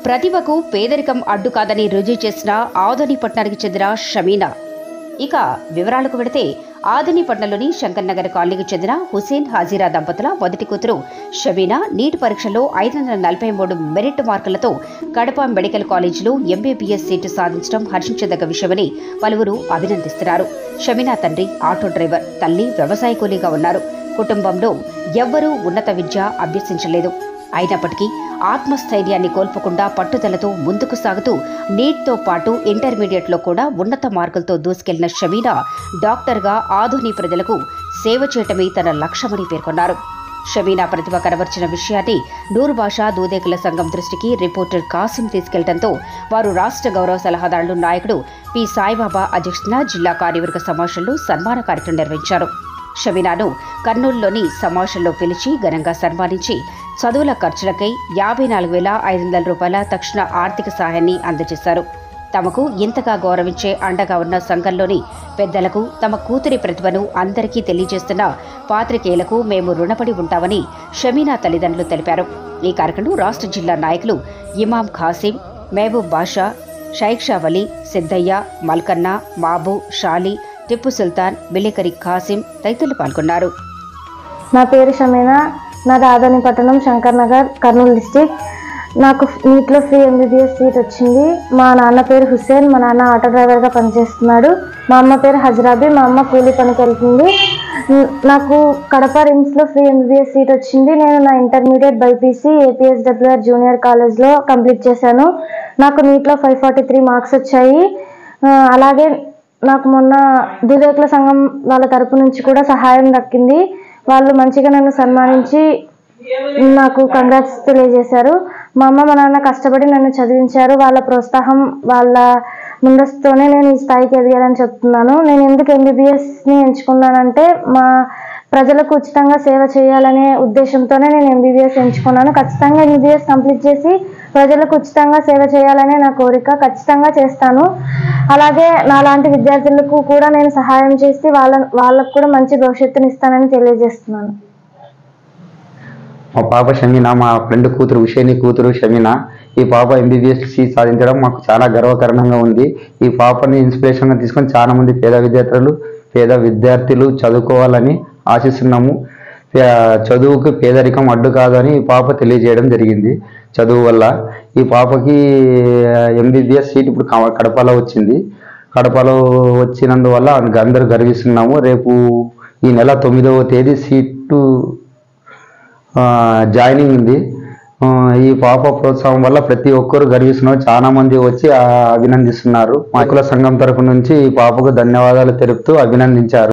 ప్రతిభకు పేదరికం అడ్డు కాదని రుజువు చేసిన ఆదోని పట్టణానికి చెందిన షమీనా ఇక వివరాలకు వెడితే ఆదినిపట్నంలోని శంకర్ నగర్ కాలనీకి చెందిన హుసేన్ హాజీరా దంపతుల మొదటి కూతురు షబీనా నీట్ పరీక్షలో ఐదు వందల నలభై మూడు మెరిట్ మార్కులతో కడప మెడికల్ కాలేజీలో ఎంబీబీఎస్ సీటు సాధించడం హర్షించదగ్గ విషయమని పలువురు అభినందిస్తున్నారు షమీనా తండ్రి ఆటో డ్రైవర్ తల్లి వ్యవసాయ కూలీగా ఉన్నారు కుటుంబంలో ఎవ్వరూ ఉన్నత విద్య అభ్యసించలేదు అయినప్పటికీ ఆత్మస్థైర్యాన్ని కోల్పోకుండా పట్టుదలతో ముందుకు సాగుతూ నీట్తో పాటు ఇంటర్మీడియట్లో కూడా ఉన్నత మార్కులతో దూసుకెళ్లిన షమీనా డాక్టర్గా ఆధుని ప్రజలకు సేవ చేయటమే తన లక్ష్యమని పేర్కొన్నారు షమీనా ప్రతిభ కనబర్చిన విషయాన్ని నూరు భాషా దూదేకుల సంఘం దృష్టికి రిపోర్టర్ కాసిం తీసుకెళ్లడంతో వారు రాష్ట్ర గౌరవ సలహాదారులు నాయకుడు పి సాయిబాబా అధ్యక్షతన జిల్లా కార్యవర్గ సమావేశంలో సన్మాన కార్యక్రమం నిర్వహించారు షమీనాను కర్నూలులోని సమావేశంలో పిలిచి ఘనంగా సన్మానించి చదువుల ఖర్చులకై యాభై నాలుగు వేల ఐదు వందల రూపాయల తక్షణ ఆర్థిక సహాయాన్ని అందజేశారు తమకు ఇంతగా గౌరవించే అండగా ఉన్న సంఘంలోని పెద్దలకు తమ కూతురి ప్రతిభను అందరికీ తెలియజేస్తున్న పాత్రికేయులకు మేము రుణపడి ఉంటామని షమీనా తల్లిదండ్రులు తెలిపారు ఈ కార్యక్రమంలో రాష్ట్ర జిల్లా నాయకులు ఇమాం ఖాసిం మహబూబ్ బాషా షైక్ షా వలీ సిద్దయ్య మల్కన్న మాబు షాలి టిప్పు సుల్తాన్ బిలేకరి ఖాసిం తదితరులు పాల్గొన్నారు నా పేరు షమీనా నాది ఆదోని పట్టణం శంకర్ నగర్ కర్నూలు డిస్టిక్ నాకు నీట్లో ఫ్రీ ఎంబీబీఎస్ సీట్ వచ్చింది మా నాన్న పేరు హుస్సేన్ మా నాన్న ఆటో డ్రైవర్గా పనిచేస్తున్నాడు మా అమ్మ పేరు హజరాబీ మా అమ్మ కూలీ పనికి వెళ్తుంది న- నాకు కడప రిమ్స్లో ఫ్రీ ఎంబీబీఎస్ సీట్ వచ్చింది నేను నా ఇంటర్మీడియట్ బైపీసీ ఏపీఎస్డబ్ల్యూఆర్ జూనియర్ కాలేజ్లో కంప్లీట్ చేశాను నాకు నీట్లో ఫైవ్ ఫార్టీ త్రీ మార్క్స్ వచ్చాయి ఆ, అలాగే నాకు మొన్న దురేకుల సంఘం వాళ్ళ తరపు నుంచి కూడా సహాయం దక్కింది వాళ్ళు మంచిగా నన్ను సన్మానించి నాకు కంగ్రాట్స్ తెలియజేశారు మా అమ్మ మా నాన్న కష్టపడి నన్ను చదివించారు వాళ్ళ ప్రోత్సాహం వాళ్ళ ముందస్తుతోనే నేను ఈ స్థాయికి ఎదిగానని చెప్తున్నాను నేను ఎందుకు ఎంబీబీఎస్ని ఎంచుకున్నానంటే మా ప్రజలకు ఉచితంగా సేవ చేయాలనే ఉద్దేశంతోనే నేను ఎంబీబీఎస్ ఎంచుకున్నాను ఖచ్చితంగా ఎంబీబీఎస్ కంప్లీట్ చేసి ప్రజలకు ఉచితంగా సేవ చేయాలనే నా కోరిక ఖచ్చితంగా చేస్తాను అలాగే నాలాంటి విద్యార్థులకు కూడా నేను సహాయం చేసి వాళ్ళ వాళ్ళకు కూడా మంచి భవిష్యత్తుని ఇస్తానని తెలియజేస్తున్నాను మా పాప షమీనా మా ఫ్రెండ్ కూతురు ఉషేని కూతురు షమీనా ఈ పాప ఎంబీబీఎస్ సీట్ సాధించడం మాకు చాలా గర్వకారణంగా ఉంది ఈ పాపని ఇన్స్పిరేషన్గా తీసుకొని చాలా మంది పేద విద్యార్థులు పేద విద్యార్థులు చదువుకోవాలని ఆశిస్తున్నాము పే- చదువుకు పేదరికం అడ్డు కాదు అని ఈ పాప తెలియజేయడం జరిగింది చదువు వల్ల ఈ పాపకి ఎంబీబీఎస్ సీట్ ఇప్పుడు క- కడపలో వచ్చింది కడపలో వచ్చినందువల్ల అందరూ గర్విస్తున్నాము రేపు ఈ నెల తొమ్మిదవ తేదీ సీటు ఆ, జాయినింగ్ ఉంది ఆ, ఈ పాప ప్రోత్సాహం వల్ల ప్రతి ఒక్కరు గర్విస్తున్నారు చాలా మంది వచ్చి ఆ, అభినందిస్తున్నారు మా కుల సంఘం తరపు నుంచి ఈ పాపకు ధన్యవాదాలు తెలుపుతూ అభినందించారు